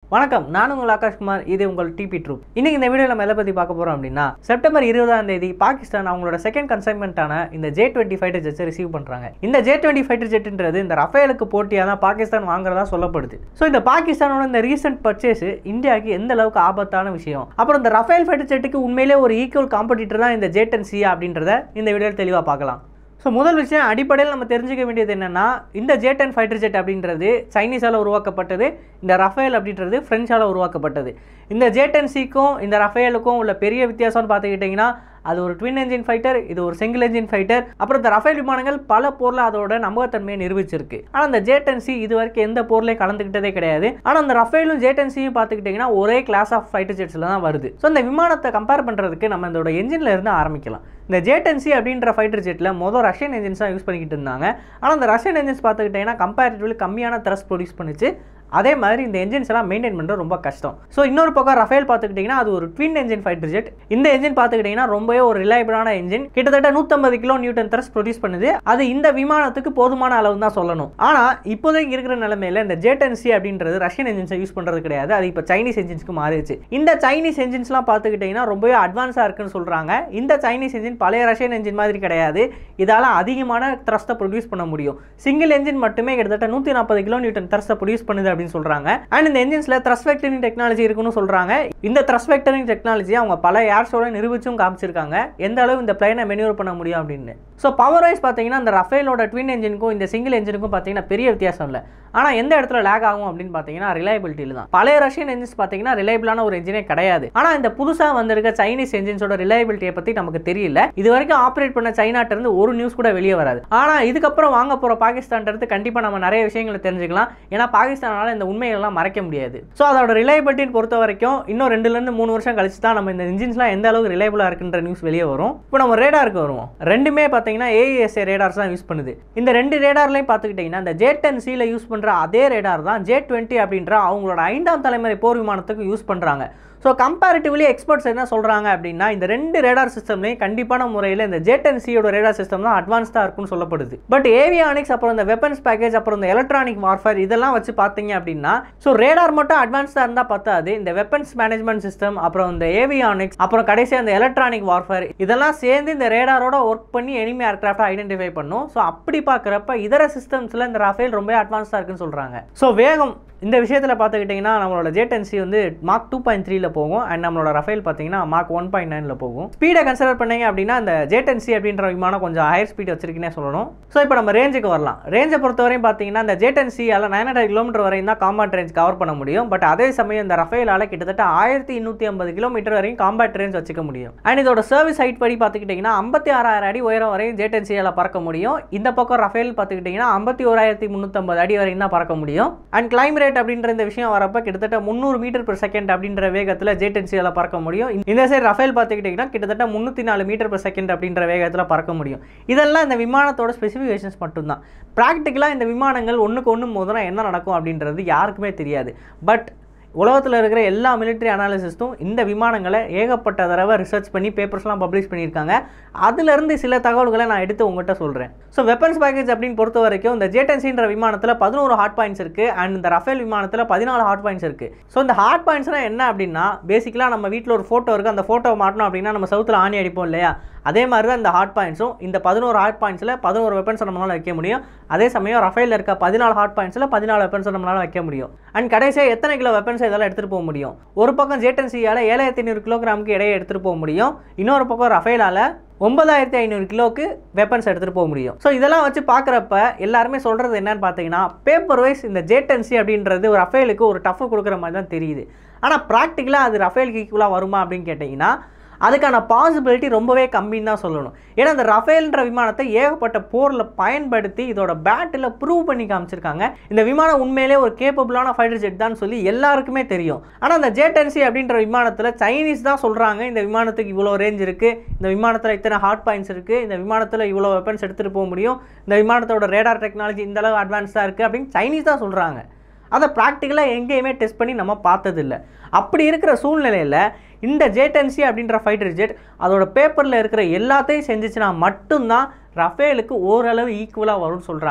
வணக்கம் நான் உங்கள் ஆகாஷ்குமார் இது உங்கள் டிபி ட்ரூப் இன்னைக்கு இந்த வீடியோ நம்ம எதை பற்றி பார்க்க போகிறோம் அப்படின்னா செப்டம்பர் இருபதாம் தேதி பாகிஸ்தான் அவங்களோட செகண்ட் கன்சைன்மெண்ட்டான இந்த ஜே டுவெண்ட்டி ஃபைட்டர் ஜெட்ஸை ரிசீவ் பண்ணுறாங்க இந்த ஜே டுவெண்ட்டி ஃபைட்டர் ஜெட்ன்றது இந்த ரஃபேலுக்கு போட்டியாக தான் பாகிஸ்தான் வாங்குறதா சொல்லப்படுது ஸோ இந்த பாகிஸ்தானோட இந்த ரீசெண்ட் பர்ச்சேஸ் இந்தியாவுக்கு எந்த அளவுக்கு ஆபத்தான விஷயம் அப்புறம் இந்த ரஃபேல் ஃபைட்டர் ஜெட்டுக்கு உண்மையிலே ஒரு ஈக்குவல் காம்படிட்டர் தான் இந்த ஜே டென் சி அப்படின்றத இந்த வீடியோவில் தெளிவாக பார்க்கலாம் ஸோ முதல் விஷயம் அடிப்படையில் நம்ம தெரிஞ்சுக்க வேண்டியது என்னென்னா இந்த ஜே டென் ஃபைட்டர் ஜெட் அப்படின்றது சைனீஸால் உருவாக்கப்பட்டது இந்த ரஃபேல் அப்படின்றது ஃப்ரெஞ்சால் உருவாக்கப்பட்டது இந்த ஜே டென் சிக்கும் இந்த ரஃபேலுக்கும் உள்ள பெரிய வித்தியாசம்னு பார்த்துக்கிட்டிங்கன்னா அது ஒரு ட்வின் என்ஜின் ஃபைட்டர் இது ஒரு சிங்கிள் என்ஜின் ஃபைட்டர் அப்புறம் இந்த ரஃபேல் விமானங்கள் பல போரில் அதோட நம்பகத்தன்மையை நிரூபிச்சிருக்கு ஆனால் இந்த ஜே டென் சி இது வரைக்கும் எந்த போர்லையும் கலந்துக்கிட்டதே கிடையாது ஆனால் அந்த ரஃபேலும் ஜே டென் சியும் பார்த்துக்கிட்டிங்கன்னா ஒரே கிளாஸ் ஆஃப் ஃபைட்டர் ஜெட்ஸில் தான் வருது ஸோ இந்த விமானத்தை கம்பேர் பண்ணுறதுக்கு நம்ம இதோட என்ஜினில் இருந்து ஆரம்பிக்கலாம் இந்த ஜே டென் சி அப்படின்ற ஃபைட்டர் ஜெட்டில் மொதல் ரஷ்யன் என்ஜின்ஸ் தான் யூஸ் பண்ணிக்கிட்டு இருந்தாங்க ஆனால் அந்த ரஷ்யன் என்ஜின்ஸ் பார்த்துக்கிட்டிங்கன்னா கம்பேரிட்டிவ்லி கம்மியான த்ரஸ் ப்ரொடியூஸ் பண்ணிச்சு அதே மாதிரி இந்த என்ஜின்ஸ் எல்லாம் மெயின்டைன் பண்ணுறது ரொம்ப கஷ்டம் ஸோ இன்னொரு பக்கம் ரஃபேல் பார்த்துக்கிட்டிங்கன்னா அது ஒரு ட்வின் என்ஜின் ஃபைட்டர் ஜெட் இந்த என்ஜின் பார்த்துக்கிட்டிங்கன்னா ரொம்பவே ஒரு ரிலையபிளான என்ஜின் கிட்டத்தட்ட நூற்றம்பது கிலோ நியூட்டன் த்ரஸ் ப்ரொடியூஸ் பண்ணுது அது இந்த விமானத்துக்கு போதுமான அளவு தான் சொல்லணும் ஆனால் இப்போதைக்கு இருக்கிற நிலைமையில இந்த ஜேட்டன் சி அப்படின்றது ரஷ்யன் என்ஜின்ஸை யூஸ் பண்ணுறது கிடையாது அது இப்போ சைனீஸ் என்ஜின்ஸ்க்கு மாறிடுச்சு இந்த சைனீஸ் என்ஜின்ஸ்லாம் பார்த்துக்கிட்டிங்கன்னா ரொம்பவே அட்வான்ஸாக இருக்குன்னு சொல்கிறாங்க இந்த சைனீஸ் என்ஜின் பழைய ரஷ்யன் என்ஜின் மாதிரி கிடையாது இதால் அதிகமான த்ரஸ்ட்டை ப்ரொடியூஸ் பண்ண முடியும் சிங்கிள் என்ஜின் மட்டுமே கிட்டத்தட்ட நூற்றி நாற்பது கிலோ நியூட்டன் த்ரஸ்ட்டை ப்ரொடியூஸ் பண்ணுது அப்படின்னு சொல்கிறாங்க அண்ட் இந்த என்ஜின்ஸில் த்ரஸ் வெக்டரிங் டெக்னாலஜி இருக்குன்னு சொல்கிறாங்க இந்த த்ரஸ் வெக்டரிங் டெக்னாலஜி அவங்க பல ஏர்ஸோட நிரூபிச்சும் காமிச்சிருக்காங்க எந்த அளவு இந்த பிளைனை மெனியூர் பண்ண முடியும் அப்படின்னு ஸோ பவர் வைஸ் பார்த்தீங்கன்னா இந்த ரஃபேலோட ட்வின் என்ஜினுக்கும் இந்த சிங்கிள் என்ஜினுக்கும் பார்த்தீங்கன்னா பெரிய வித்தியாசம் இல்லை ஆனால் எந்த இடத்துல லேக் ஆகும் அப்படின்னு பார்த்தீங்கன்னா ரிலையபிலிட்டியில் தான் பழைய ரஷ்யன் என்ஜின்ஸ் பார்த்தீங்கன்னா ரிலையபிளான ஒரு என்ஜினே கிடையாது ஆனால் இந்த புதுசாக வந்திருக்க சைனீஸ் என்ஜின்ஸோட ரிலையபிலிட்டியை பற்றி நமக்கு தெரியல இது வரைக்கும் ஆப்ரேட் பண்ண சைனாட்ட இருந்து ஒரு நியூஸ் கூட வெளியே வராது ஆனால் இதுக்கப்புறம் வாங்க போகிற பாகிஸ்தான் இருந்து கண்டிப்பாக நம்ம நிறைய விஷயங்களை தெரிஞ்சுக்கலாம் ஏன்னா பாகிஸ்தானால இந்த உண்மைகள்லாம் மறைக்க முடியாது ஸோ அதோட ரிலையபிலிட்டின்னு பொறுத்த வரைக்கும் இன்னும் ரெண்டுலேருந்து மூணு வருஷம் கழிச்சு தான் நம்ம இந்த இன்ஜின்ஸ்லாம் எந்த அளவுக்கு ரிலையபிளாக இருக்குன்ற நியூஸ் வெளியே வரும் இப்போ நம்ம ரேடாருக்கு வருவோம் ரெண்டுமே பார்த்தீங்கன்னா ஏஇஎஸ்ஏ ரேடார்ஸ் தான் யூஸ் பண்ணுது இந்த ரெண்டு ரேடார்லையும் பார்த்துக்கிட்டிங்கன்னா இந்த ஜே டென் சியில் யூஸ் பண்ணுற அதே ரேடார் தான் ஜே டுவெண்ட்டி அப்படின்ற அவங்களோட ஐந்தாம் தலைமுறை போர் விமானத்துக்கு யூஸ் பண்ணுறாங்க ஸோ கம்பேரிட்டிவ்லி எக்ஸ்பர்ட்ஸ் என்ன சொல்கிறாங்க அப்படின்னா இந்த ரெண்டு ரேடார் சிஸ்டம்லையும் கண்டிப்பான முறையில் இந்த ஜே டென் சியோட ரேடார் சிஸ்டம் தான் அட்வான்ஸ்டாக இருக்கும்னு சொல்லப்படுது பட் ஏவியானிக்ஸ் அப்புறம் இந்த வெப்பன்ஸ் பேக்கேஜ் அப்புறம் இந்த எலக்ட்ரானிக் வார்ஃபேர் இதெல்லாம் வச்சு பார்த்தீங்க அப்படின்னா ஸோ ரேடார் மட்டும் அட்வான்ஸ்டாக இருந்தால் பத்தாது இந்த வெப்பன்ஸ் மேனேஜ்மெண்ட் சிஸ்டம் அப்புறம் இந்த ஏவியானிக்ஸ் அப்புறம் கடைசியாக இந்த எலக்ட்ரானிக் வார்ஃபேர் இதெல்லாம் சேர்ந்து இந்த ரேடாரோட ஒர்க் பண்ணி எனிமி ஏர்க்ராஃப்டை ஐடென்டிஃபை பண்ணும் ஸோ அப்படி பார்க்குறப்ப இதர சிஸ்டம்ஸில் இந்த ரஃபேல் ரொம்ப அட்வான்ஸ்டாக இருக்குன்னு சொல்கிறாங்க ஸோ வேகம் இந்த விஷயத்தில் பார்த்துக்கிட்டிங்கன்னா நம்மளோட ஜேடென்சி வந்து மார்க் டூ பாயிண்ட் த்ரீல போகும் அண்ட் நம்மளோட ரஃபேல் பார்த்தீங்கன்னா மார்க் ஒன் பாயிண்ட் நைனில் போகும் ஸ்பீடை கன்சிடர் பண்ணீங்க அப்படின்னா இந்த ஜேடென்சி அப்படின்ற விமானம் கொஞ்சம் ஹையர் ஸ்பீட் வச்சிருக்குன்னே சொல்லணும் ஸோ இப்போ நம்ம ரேஞ்சுக்கு வரலாம் ரேஞ்சை பொறுத்தவரையும் பார்த்தீங்கன்னா இந்த ஜேடென்சியால் நைன் ஹண்ட்ரட் கிலோமீட்டர் வரையும் தான் காம்பாட் ரேஞ்ச் கவர் பண்ண முடியும் பட் அதே சமயம் இந்த ரஃபேலால் கிட்டத்தட்ட ஆயிரத்தி இன்னூற்றி ஐம்பது கிலோமீட்டர் வரையும் காம்பாட் ரேஞ்ச் வச்சுக்க முடியும் அண்ட் இதோட சர்வீஸ் ஹைட் படி பார்த்துக்கிட்டிங்கன்னா ஐம்பத்தி ஆறாயிரம் அடி உயரம் வரையும் ஜேடென்சியால் பறக்க முடியும் இந்த பக்கம் ரஃபேல் பார்த்துக்கிட்டிங்கன்னா ஐம்பத்தி ஓராயிரத்தி முந்நூற்றம்பது அடி வரையும் தான் பறக்க முடியும் அண்ட் கிளைம் ரேட் அப்படின்ற இந்த விஷயம் வரப்ப கிட்டத்தட்ட முந்நூறு மீட்டர் per செகண்ட் அப்படின்ற வேகத்தில் ஜேடென்சியால் பறக்க முடியும் இந்த சைடு ரஃபேல் பார்த்துக்கிட்டிங்கன்னா கிட்டத்தட்ட முந்நூற்றி நாலு மீட்டர் per செகண்ட் அப்படின்ற வேகத்தில் பறக்க முடியும் இதெல்லாம் இந்த விமானத்தோட ஸ்பெசிஃபிகேஷன்ஸ் மட்டும்தான் ப்ராக்டிக்கலாக இந்த விமானங்கள் ஒன்றுக்கு ஒன்று மோதினா என்ன நடக்கும் அப்படின்றது யாருக்குமே தெரியாது பட் உலகத்தில் இருக்கிற எல்லா மிலிட்ரி அனாலிசிஸ்ட்டும் இந்த விமானங்களை ஏகப்பட்ட தடவை ரிசர்ச் பண்ணி பேப்பர்ஸ்லாம் பப்ளிஷ் பண்ணியிருக்காங்க அதுலேருந்து சில தகவல்களை நான் எடுத்து உங்கள்கிட்ட சொல்கிறேன் ஸோ வெப்பன்ஸ் பேக்கேஜ் அப்படின்னு பொறுத்த வரைக்கும் இந்த ஜேடென்சின்ற விமானத்தில் பதினோரு ஹாட் பாயிண்ட்ஸ் இருக்குது அண்ட் இந்த ரஃபேல் விமானத்தில் பதினாலு ஹாட் பாயிண்ட்ஸ் இருக்குது ஸோ இந்த ஹாட் பாயிண்ட்ஸ்னால் என்ன அப்படின்னா பேசிக்கலாக நம்ம வீட்டில் ஒரு ஃபோட்டோ இருக்குது அந்த ஃபோட்டோ மாட்டணும் அப்படின்னா நம்ம சவுத்தில் ஆணி அடிப்போம் இல்லையா அதே மாதிரி தான் இந்த ஹாட் பாயிண்ட்ஸும் இந்த பதினோரு ஹாட் பாயிண்ட்ஸில் பதினோரு வெப்பன்ஸ் நம்மளால் வைக்க முடியும் அதே சமயம் ரஃபேலில் இருக்க பதினாலு ஹாட் பாயிண்ட்ஸில் பதினாலு வெப்பன்ஸ் நம்மளால் வைக்க முடியும் அண்ட் கடைசியாக எத்தனை கிலோ வெப்பன்ஸ் இதெல்லாம் எடுத்துகிட்டு போக முடியும் ஒரு பக்கம் ஜேடன்சியால் ஏழாயிரத்தி ஐநூறு கிலோகிராமுக்கு இடையே எடுத்துகிட்டு போக முடியும் இன்னொரு பக்கம் ரஃபேலால் ஒன்பதாயிரத்தி ஐநூறு கிலோக்கு வெப்பன்ஸ் எடுத்துகிட்டு போக முடியும் ஸோ இதெல்லாம் வச்சு பார்க்குறப்ப எல்லாருமே சொல்கிறது என்னன்னு பார்த்தீங்கன்னா பேப்பர் வைஸ் இந்த ஜேடன்சி அப்படின்றது ஒரு ரஃபேலுக்கு ஒரு டஃப் கொடுக்குற மாதிரி தான் தெரியுது ஆனால் ப்ராக்டிக்கலாக அது ரஃபேலுக்கு ஈக்குவலாக வருமா அப்படின்னு கேட்டிங்கன்னா அதுக்கான பாசிபிலிட்டி ரொம்பவே கம்மின்னு தான் சொல்லணும் ஏன்னா இந்த ரஃபேல்ன்ற விமானத்தை ஏகப்பட்ட போரில் பயன்படுத்தி இதோட பேட்டில் ப்ரூவ் பண்ணி காமிச்சிருக்காங்க இந்த விமானம் உண்மையிலே ஒரு கேப்பபிளான ஃபைட்டர் ஜெட் தான் சொல்லி எல்லாருக்குமே தெரியும் ஆனால் இந்த ஜேடென்சி அப்படின்ற விமானத்தில் சைனீஸ் தான் சொல்கிறாங்க இந்த விமானத்துக்கு இவ்வளோ ரேஞ்ச் இருக்குது இந்த விமானத்தில் இத்தனை ஹாட் பாயிண்ட்ஸ் இருக்குது இந்த விமானத்தில் இவ்வளோ வெப்பன்ஸ் எடுத்துகிட்டு போக முடியும் இந்த விமானத்தோட ரேடார் டெக்னாலஜி இந்த அளவு அட்வான்ஸ்டாக இருக்குது அப்படின்னு சைனீஸ் தான் சொல்கிறாங்க அதை ப்ராக்டிக்கலாக எங்கேயுமே டெஸ்ட் பண்ணி நம்ம பார்த்ததில்ல அப்படி இருக்கிற சூழ்நிலையில் இந்த ஜேடென்சி அப்படின்ற ஃபைட்டர் ஜெட் அதோட பேப்பரில் இருக்கிற எல்லாத்தையும் செஞ்சுச்சுன்னா மட்டும்தான் ரஃபேலுக்கு ஓரளவு ஈக்குவலாக வரும்னு சொல்கிறாங்க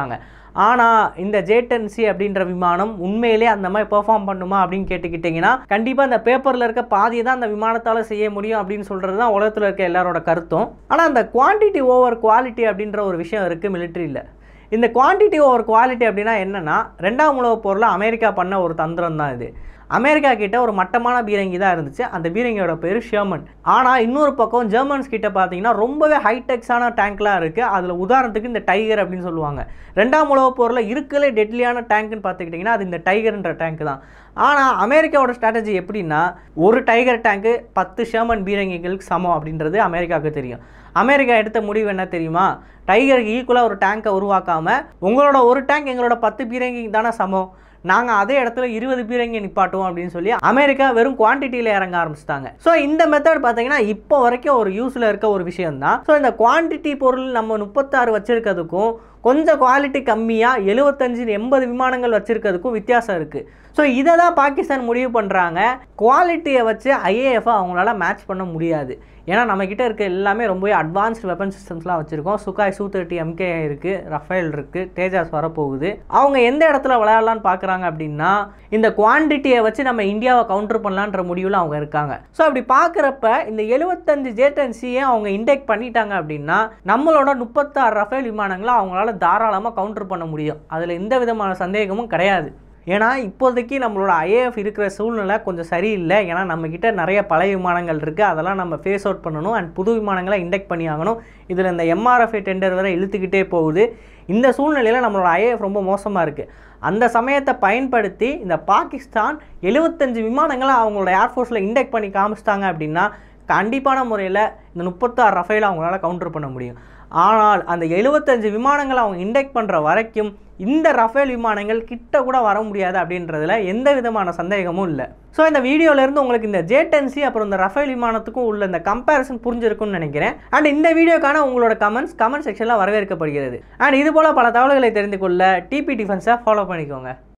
ஆனால் இந்த ஜேடன்சி அப்படின்ற விமானம் உண்மையிலே அந்த மாதிரி பெர்ஃபார்ம் பண்ணுமா அப்படின்னு கேட்டுக்கிட்டிங்கன்னா கண்டிப்பாக அந்த பேப்பரில் இருக்க பாதியை தான் அந்த விமானத்தால் செய்ய முடியும் அப்படின்னு சொல்கிறது தான் உலகத்தில் இருக்க எல்லாரோட கருத்தும் ஆனால் அந்த குவான்டிட்டி ஓவர் குவாலிட்டி அப்படின்ற ஒரு விஷயம் இருக்குது மிலிட்ரியில் இந்த குவான்டிட்டி ஓவர் குவாலிட்டி அப்படின்னா என்னென்னா ரெண்டாம் உலகப் போரில் அமெரிக்கா பண்ண ஒரு தந்திரம் தான் இது அமெரிக்கா கிட்ட ஒரு மட்டமான பீரங்கி தான் இருந்துச்சு அந்த பீரங்கியோட பேர் ஷெர்மன் ஆனால் இன்னொரு பக்கம் ஜெர்மன்ஸ் கிட்ட பார்த்தீங்கன்னா ரொம்பவே ஹைடெக்ஸான டேங்க்லாம் இருக்குது அதில் உதாரணத்துக்கு இந்த டைகர் அப்படின்னு சொல்லுவாங்க ரெண்டாம் உலகப் போரில் இருக்கலே டெட்லியான டேங்க்னு பார்த்துக்கிட்டிங்கன்னா அது இந்த டைகர்ன்ற டேங்க் தான் ஆனால் அமெரிக்காவோட ஸ்ட்ராட்டஜி எப்படின்னா ஒரு டைகர் டேங்க்கு பத்து ஷெர்மன் பீரங்கிகளுக்கு சமம் அப்படின்றது அமெரிக்காவுக்கு தெரியும் அமெரிக்கா எடுத்த முடிவு என்ன தெரியுமா டைகருக்கு ஈக்குவலாக ஒரு டேங்கை உருவாக்காமல் உங்களோட ஒரு டேங்க் எங்களோட பத்து பீரங்கி தானே சமம் நாங்கள் அதே இடத்துல இருபது பீரங்கி நிப்பாட்டுவோம் அப்படின்னு சொல்லி அமெரிக்கா வெறும் குவான்டிட்டியில் இறங்க ஆரம்பிச்சிட்டாங்க ஸோ இந்த மெத்தட் பார்த்தீங்கன்னா இப்போ வரைக்கும் ஒரு யூஸில் இருக்க ஒரு விஷயம் தான் ஸோ இந்த குவான்டிட்டி பொருள் நம்ம முப்பத்தாறு வச்சிருக்கிறதுக்கும் கொஞ்சம் குவாலிட்டி கம்மியாக எழுபத்தஞ்சு எண்பது விமானங்கள் வச்சிருக்கிறதுக்கும் வித்தியாசம் இருக்குது ஸோ இதை தான் பாகிஸ்தான் முடிவு பண்ணுறாங்க குவாலிட்டியை வச்சு ஐஏஎஃப் அவங்களால மேட்ச் பண்ண முடியாது ஏன்னா நம்மக்கிட்ட இருக்க எல்லாமே ரொம்பவே அட்வான்ஸ்டு வெப்பன் சிஸ்டம்ஸ்லாம் வச்சுருக்கோம் சுகாய் சூ தேர்ட்டி எம்கே இருக்குது ரஃபேல் இருக்குது தேஜாஸ் வரப்போகுது அவங்க எந்த இடத்துல விளையாடலான்னு பார்க்குறாங்க அப்படின்னா இந்த குவான்டிட்டியை வச்சு நம்ம இந்தியாவை கவுண்டர் பண்ணலான்ற முடிவில் அவங்க இருக்காங்க ஸோ அப்படி பார்க்குறப்ப இந்த எழுபத்தஞ்சு ஜேட்டன்சியை அவங்க இண்டெக்ட் பண்ணிட்டாங்க அப்படின்னா நம்மளோட முப்பத்தாறு ரஃபேல் விமானங்களை அவங்களால தாராளமாக கவுண்டர் பண்ண முடியும் அதில் எந்த விதமான சந்தேகமும் கிடையாது ஏன்னா இப்போதைக்கு நம்மளோட ஐஏஎஃப் இருக்கிற சூழ்நிலை கொஞ்சம் சரியில்லை ஏன்னா நம்மக்கிட்ட நிறைய பழைய விமானங்கள் இருக்குது அதெல்லாம் நம்ம ஃபேஸ் அவுட் பண்ணணும் அண்ட் புது விமானங்களை இண்டெக்ட் பண்ணி ஆகணும் இதில் இந்த எம்ஆர்எஃப்ஐ டெண்டர் வரை இழுத்துக்கிட்டே போகுது இந்த சூழ்நிலையில் நம்மளோட ஐஏஎஃப் ரொம்ப மோசமாக இருக்குது அந்த சமயத்தை பயன்படுத்தி இந்த பாகிஸ்தான் எழுபத்தஞ்சு விமானங்களை அவங்களோட ஏர்ஃபோர்ஸில் இண்டெக்ட் பண்ணி காமிச்சிட்டாங்க அப்படின்னா கண்டிப்பான முறையில் இந்த முப்பத்தாறு ரஃபேல அவங்களால கவுண்டர் பண்ண முடியும் ஆனால் அந்த எழுபத்தஞ்சு விமானங்களை அவங்க இண்டெக்ட் பண்ணுற வரைக்கும் இந்த ரஃபேல் விமானங்கள் கிட்ட கூட வர முடியாது அப்படின்றதுல எந்த விதமான சந்தேகமும் இல்லை ஸோ இந்த வீடியோலேருந்து உங்களுக்கு இந்த ஜேடன்சி அப்புறம் இந்த ரஃபேல் விமானத்துக்கும் உள்ள இந்த கம்பேரிசன் புரிஞ்சிருக்கும்னு நினைக்கிறேன் அண்ட் இந்த வீடியோக்கான உங்களோட கமெண்ட்ஸ் கமெண்ட் செக்ஷனில் வரவேற்கப்படுகிறது அண்ட் இது போல் பல தகவல்களை தெரிந்து கொள்ள டிபி டிஃபென்ஸை ஃபாலோ பண்ணிக்கோங்க